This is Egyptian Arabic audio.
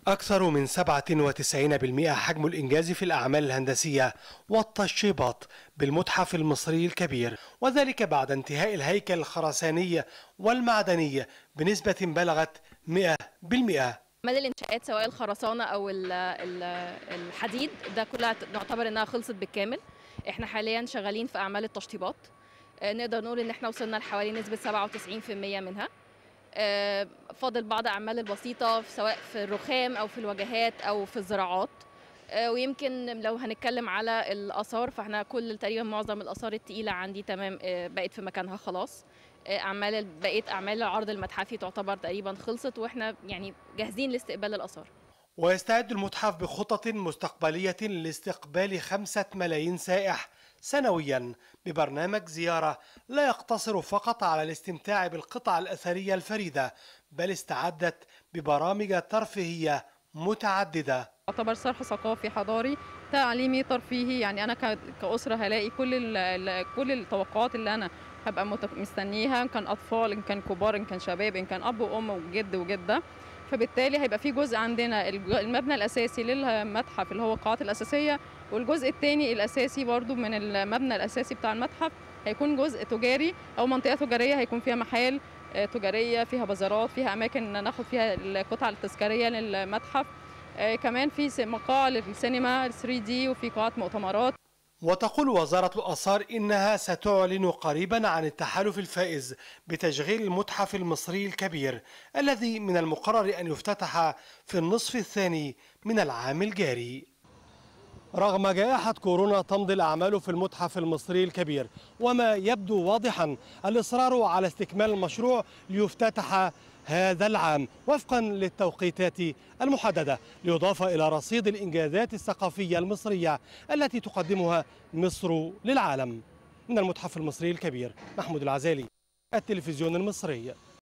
أكثر من 97% حجم الإنجاز في الأعمال الهندسية والتشطيبات بالمتحف المصري الكبير وذلك بعد انتهاء الهيكل الخرساني والمعدني بنسبة بلغت 100% اعمال الانشاءات سواء الخرسانه او ال- ال- الحديد ده كلها نعتبر انها خلصت بالكامل احنا حاليا شغالين في اعمال التشطيبات آه، نقدر نقول ان احنا وصلنا لحوالي نسبه 97% منها آه، فاضل بعض اعمال البسيطه سواء في الرخام او في الواجهات او في الزراعات آه، ويمكن لو هنتكلم على الاثار فاحنا كل تقريبا معظم الاثار التقيله عندي تمام آه، بقت في مكانها خلاص آه، اعمال بقيه اعمال العرض المتحفي تعتبر تقريبا خلصت واحنا يعني جاهزين لاستقبال الاثار ويستعد المتحف بخطط مستقبلية لاستقبال خمسة ملايين سائح سنويا ببرنامج زيارة لا يقتصر فقط على الاستمتاع بالقطع الأثرية الفريدة بل استعدت ببرامج ترفيهية متعددة يعتبر صرح ثقافي حضاري تعليمي ترفيهي يعني انا ك- كاسره هلاقي كل ال- ال- كل التوقعات اللي انا هبقى مت- مستنيها ان كان اطفال ان كان كبار ان كان شباب ان كان اب وام وجد وجده فبالتالي هيبقى في جزء عندنا الج- المبنى الاساسي للمتحف اللي هو القاعات الاساسيه والجزء الثاني الاساسي برضو من المبنى الاساسي بتاع المتحف هيكون جزء تجاري او منطقه تجاريه هيكون فيها محال آه، تجاريه فيها بازارات فيها اماكن ناخد فيها القطع التذكاريه للمتحف آه، كمان في س- مقاعد للسينما 3 دي وفي قاعات مؤتمرات وتقول وزارة الآثار إنها ستعلن قريبا عن التحالف الفائز بتشغيل المتحف المصري الكبير الذي من المقرر أن يفتتح في النصف الثاني من العام الجاري رغم جائحة كورونا تمضي الأعمال في المتحف المصري الكبير وما يبدو واضحا الإصرار على استكمال المشروع ليفتتح هذا العام وفقا للتوقيتات المحددة ليضاف إلى رصيد الإنجازات الثقافية المصرية التي تقدمها مصر للعالم من المتحف المصري الكبير محمود العزالي التلفزيون المصري